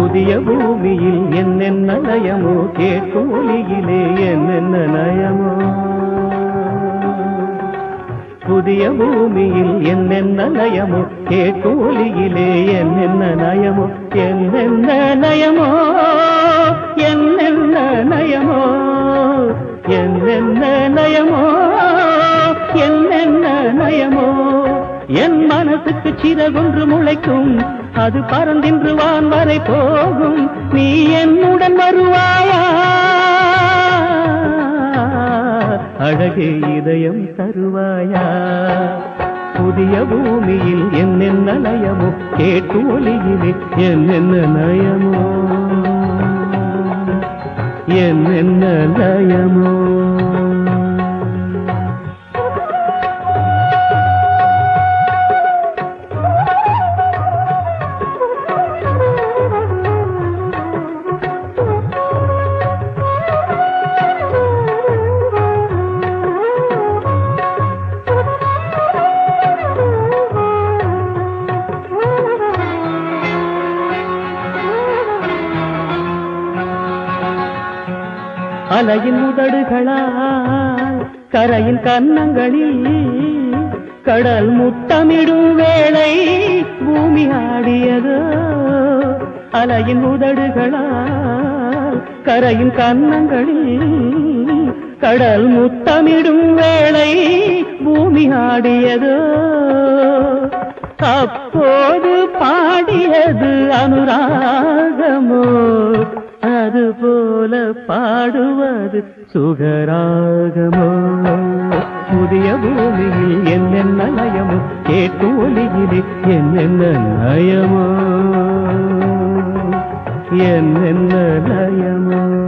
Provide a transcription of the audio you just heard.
புதிய பூமியில் என்னென்ன நயமோ கேட்கும் ஒலியிலே என்னென்ன நயமோ புதிய பூமியில் என்னென்ன நயமோ கேட்கும் ஒலியிலே என்னென்ன நயமோ என்னென்ன நயமோ என்னென்ன நயமோ என்னென்ன நயமோ என்னென்ன நயமோ என் மனசுக்கு சிறகொன்று முளைக்கும் அது பறந்தின்று வான் வரை போகும் நீ என்னுடன் வருவாயா அழகே இதயம் தருவாயா புதிய பூமியில் என்னென்ன நயமோ கேட்டு ஒலியிலே என்னென்ன நயமோ என்னென்ன நயமோ அலையின் உதடுகளால் கரையின் கன்னங்களில் கடல் முத்தமிடும் வேளை பூமி ஆடியதோ அலையின் உதடுகளால் கரையின் கன்னங்களில் கடல் முத்தமிடும் வேளை பூமி ஆடியதோ அப்போது பாடியது அனுராகமோ அதுபோல பாடுவது சுகராகமோ புதிய பூமியில் என்னென்ன நயமோ கேட்டு ஒலியிலே என்னென்ன நயமோ என்னென்ன நயமோ